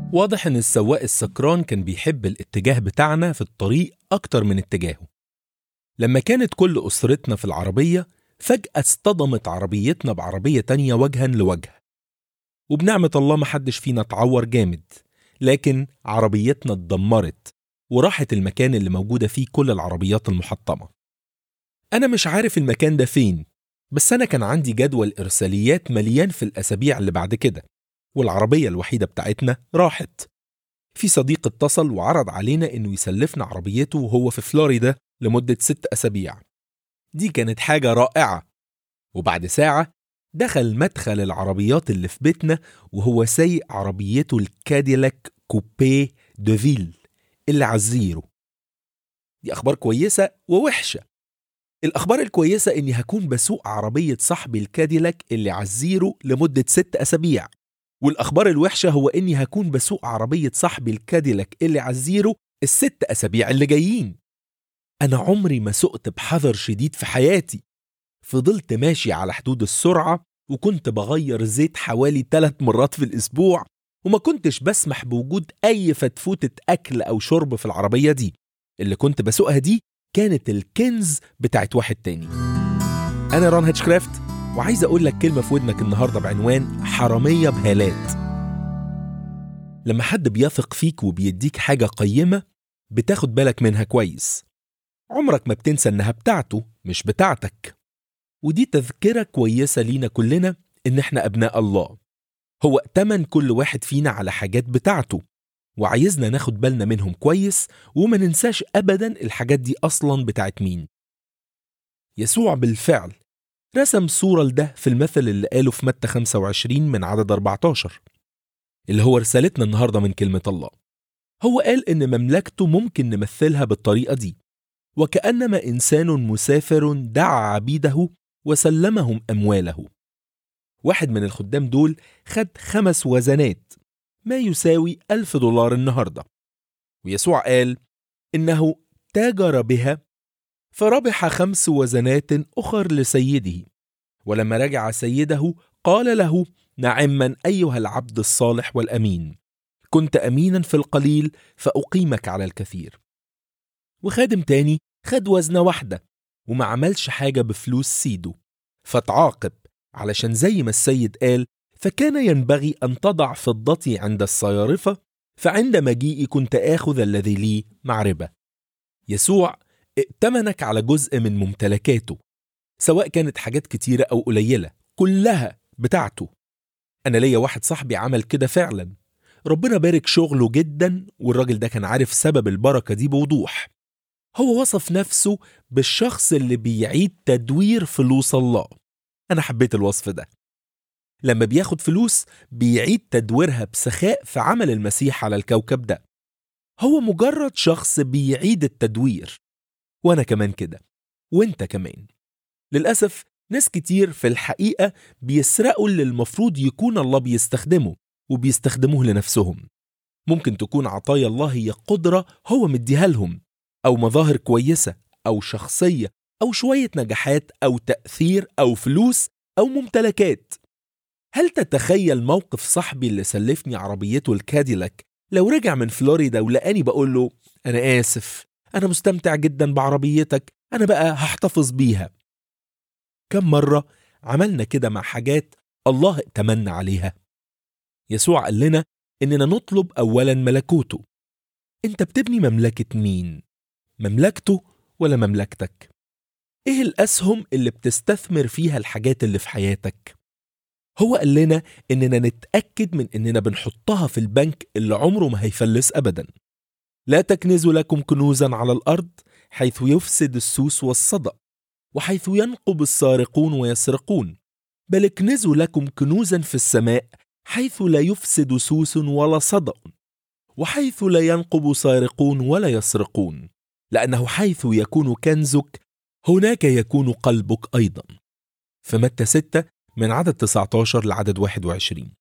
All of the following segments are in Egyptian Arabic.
واضح إن السواق السكران كان بيحب الاتجاه بتاعنا في الطريق أكتر من اتجاهه لما كانت كل أسرتنا في العربية فجأة اصطدمت عربيتنا بعربية تانية وجها لوجه وبنعمة الله محدش فينا اتعور جامد لكن عربيتنا اتدمرت وراحت المكان اللي موجودة فيه كل العربيات المحطمة أنا مش عارف المكان ده فين بس أنا كان عندي جدول إرساليات مليان في الأسابيع اللي بعد كده والعربية الوحيدة بتاعتنا راحت في صديق اتصل وعرض علينا إنه يسلفنا عربيته وهو في فلوريدا لمدة ست أسابيع دي كانت حاجة رائعة وبعد ساعة دخل مدخل العربيات اللي في بيتنا وهو سايق عربيته الكاديلاك كوبيه دوفيل اللي على الزيرو دي أخبار كويسة ووحشة الأخبار الكويسة إني هكون بسوق عربية صاحبي الكاديلاك اللي على الزيرو لمدة ست أسابيع والأخبار الوحشة هو إني هكون بسوق عربية صاحبي الكاديلاك اللي على الزيرو الست أسابيع اللي جايين أنا عمري ما سقت بحذر شديد في حياتي فضلت ماشي على حدود السرعة وكنت بغير زيت حوالي ثلاث مرات في الأسبوع وما كنتش بسمح بوجود أي فتفوتة أكل أو شرب في العربية دي اللي كنت بسوقها دي كانت الكنز بتاعت واحد تاني أنا ران هيتشكرافت وعايز أقول لك كلمة في ودنك النهاردة بعنوان حرامية بهالات لما حد بيثق فيك وبيديك حاجة قيمة بتاخد بالك منها كويس عمرك ما بتنسى إنها بتاعته مش بتاعتك ودي تذكرة كويسة لينا كلنا إن إحنا أبناء الله هو ائتمن كل واحد فينا على حاجات بتاعته وعايزنا ناخد بالنا منهم كويس وما ننساش أبدا الحاجات دي أصلا بتاعت مين يسوع بالفعل رسم صورة لده في المثل اللي قاله في متى 25 من عدد 14 اللي هو رسالتنا النهاردة من كلمة الله هو قال إن مملكته ممكن نمثلها بالطريقة دي وكأنما إنسان مسافر دعا عبيده وسلمهم أمواله واحد من الخدام دول خد خمس وزنات ما يساوي ألف دولار النهاردة ويسوع قال إنه تاجر بها فربح خمس وزنات أخر لسيده ولما رجع سيده قال له نعما أيها العبد الصالح والأمين كنت أمينا في القليل فأقيمك على الكثير وخادم تاني خد وزنة واحدة وما عملش حاجة بفلوس سيده فتعاقب علشان زي ما السيد قال فكان ينبغي أن تضع فضتي عند الصيارفة فعند مجيئي كنت آخذ الذي لي مع ربا يسوع ائتمنك على جزء من ممتلكاته سواء كانت حاجات كتيرة أو قليلة كلها بتاعته أنا ليا واحد صاحبي عمل كده فعلا ربنا بارك شغله جدا والراجل ده كان عارف سبب البركة دي بوضوح هو وصف نفسه بالشخص اللي بيعيد تدوير فلوس الله أنا حبيت الوصف ده لما بياخد فلوس بيعيد تدويرها بسخاء في عمل المسيح على الكوكب ده هو مجرد شخص بيعيد التدوير وأنا كمان كده وانت كمان للأسف ناس كتير في الحقيقة بيسرقوا اللي المفروض يكون الله بيستخدمه وبيستخدموه لنفسهم ممكن تكون عطايا الله هي قدرة هو مديها لهم أو مظاهر كويسة أو شخصية أو شوية نجاحات أو تأثير أو فلوس أو ممتلكات هل تتخيل موقف صاحبي اللي سلفني عربيته الكاديلاك لو رجع من فلوريدا ولقاني بقول له أنا آسف أنا مستمتع جدا بعربيتك أنا بقى هحتفظ بيها كم مرة عملنا كده مع حاجات الله ائتمنا عليها يسوع قال لنا إننا نطلب أولا ملكوته أنت بتبني مملكة مين؟ مملكته ولا مملكتك؟ إيه الأسهم اللي بتستثمر فيها الحاجات اللي في حياتك؟ هو قال لنا إننا نتأكد من إننا بنحطها في البنك اللي عمره ما هيفلس أبدا لا تكنزوا لكم كنوزا على الأرض حيث يفسد السوس والصدأ وحيث ينقب السارقون ويسرقون بل اكنزوا لكم كنوزا في السماء حيث لا يفسد سوس ولا صدأ وحيث لا ينقب سارقون ولا يسرقون لأنه حيث يكون كنزك هناك يكون قلبك أيضا فمتى 6 من عدد 19 لعدد 21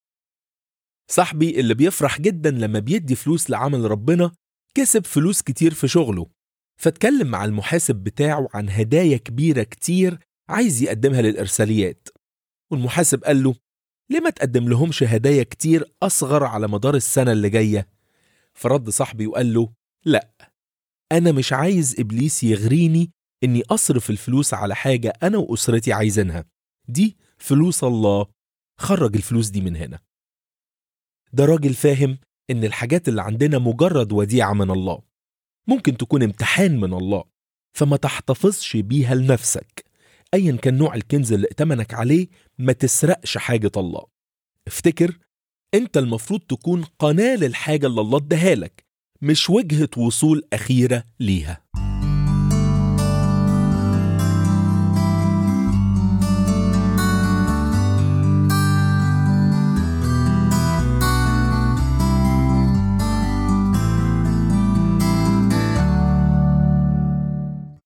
صاحبي اللي بيفرح جدا لما بيدي فلوس لعمل ربنا كسب فلوس كتير في شغله فاتكلم مع المحاسب بتاعه عن هدايا كبيرة كتير عايز يقدمها للإرساليات والمحاسب قال له ليه ما تقدم لهمش هدايا كتير أصغر على مدار السنة اللي جاية؟ فرد صاحبي وقال له لا أنا مش عايز إبليس يغريني إني أصرف الفلوس على حاجة أنا وأسرتي عايزينها دي فلوس الله خرج الفلوس دي من هنا ده راجل فاهم إن الحاجات اللي عندنا مجرد وديعة من الله ممكن تكون امتحان من الله فما تحتفظش بيها لنفسك ايا كان نوع الكنز اللي ائتمنك عليه ما تسرقش حاجة الله افتكر انت المفروض تكون قناة للحاجة اللي الله اداها لك مش وجهة وصول أخيرة ليها